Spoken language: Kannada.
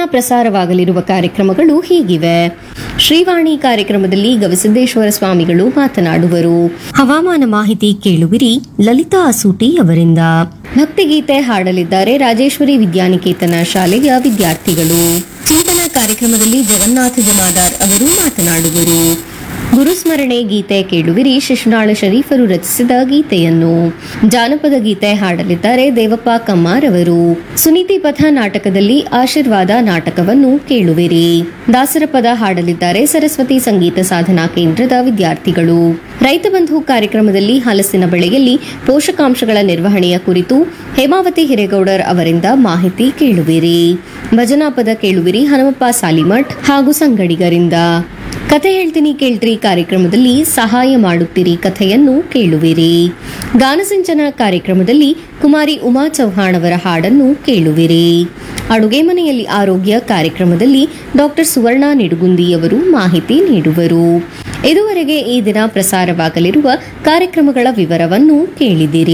ಪ್ರಸಾರವಾಗಲಿರುವ ಕಾರ್ಯಕ್ರಮಗಳು ಹೀಗಿವೆ ಶ್ರೀವಾಣಿ ಕಾರ್ಯಕ್ರಮದಲ್ಲಿ ಗವಿಸಿದ್ದೇಶ್ವರ ಸ್ವಾಮಿಗಳು ಮಾತನಾಡುವರು ಹವಾಮಾನ ಮಾಹಿತಿ ಕೇಳುವಿರಿ ಲಲಿತಾ ಅಸೂಟಿ ಅವರಿಂದ ಭಕ್ತಿಗೀತೆ ಹಾಡಲಿದ್ದಾರೆ ರಾಜೇಶ್ವರಿ ವಿದ್ಯಾನಿಕೇತನ ಶಾಲೆಯ ವಿದ್ಯಾರ್ಥಿಗಳು ಚಿಂತನ ಕಾರ್ಯಕ್ರಮದಲ್ಲಿ ಜಗನ್ನಾಥ ಜಮಾದಾರ್ ಅವರು ಮಾತನಾಡುವರು ಗುರುಸ್ಮರಣೆ ಗೀತೆ ಕೇಳುವಿರಿ ಶಿಶುನಾಳ ಶರೀಫರು ರಚಿಸಿದ ಗೀತೆಯನ್ನು ಜಾನಪದ ಗೀತೆ ಹಾಡಲಿದ್ದಾರೆ ದೇವಪ್ಪ ಕಮ್ಮಾರ್ ಅವರು ಸುನೀತಿ ಪಥ ನಾಟಕದಲ್ಲಿ ಆಶೀರ್ವಾದ ನಾಟಕವನ್ನು ಕೇಳುವಿರಿ ದಾಸರ ಪದ ಹಾಡಲಿದ್ದಾರೆ ಸರಸ್ವತಿ ಸಂಗೀತ ಸಾಧನಾ ಕೇಂದ್ರದ ವಿದ್ಯಾರ್ಥಿಗಳು ರೈತ ಬಂಧು ಕಾರ್ಯಕ್ರಮದಲ್ಲಿ ಹಲಸಿನ ಬೆಳೆಯಲ್ಲಿ ಪೋಷಕಾಂಶಗಳ ನಿರ್ವಹಣೆಯ ಕುರಿತು ಹೇಮಾವತಿ ಹಿರೇಗೌಡರ್ ಅವರಿಂದ ಮಾಹಿತಿ ಕೇಳುವಿರಿ ಭಜನಾ ಪದ ಕೇಳುವಿರಿ ಹನುಮಪ್ಪ ಸಾಲಿಮಠ್ ಹಾಗೂ ಸಂಗಡಿಗರಿಂದ ಕತೆ ಹೇಳ್ತೀನಿ ಕೇಳ್ರಿ ಕಾರ್ಯಕ್ರಮದಲ್ಲಿ ಸಹಾಯ ಮಾಡುತ್ತೀರಿ ಕಥೆಯನ್ನು ಕೇಳುವಿರಿ ಗಾನಸಿಂಚನ ಕಾರ್ಯಕ್ರಮದಲ್ಲಿ ಕುಮಾರಿ ಉಮಾ ಚೌಹಾಣ್ ಅವರ ಹಾಡನ್ನು ಕೇಳುವಿರಿ ಅಡುಗೆ ಮನೆಯಲ್ಲಿ ಆರೋಗ್ಯ ಕಾರ್ಯಕ್ರಮದಲ್ಲಿ ಡಾಕ್ಟರ್ ಸುವರ್ಣ ನಿಡುಗುಂದಿಯವರು ಮಾಹಿತಿ ನೀಡುವರು ಇದುವರೆಗೆ ಈ ದಿನ ಪ್ರಸಾರವಾಗಲಿರುವ ಕಾರ್ಯಕ್ರಮಗಳ ವಿವರವನ್ನು ಕೇಳಿದಿರಿ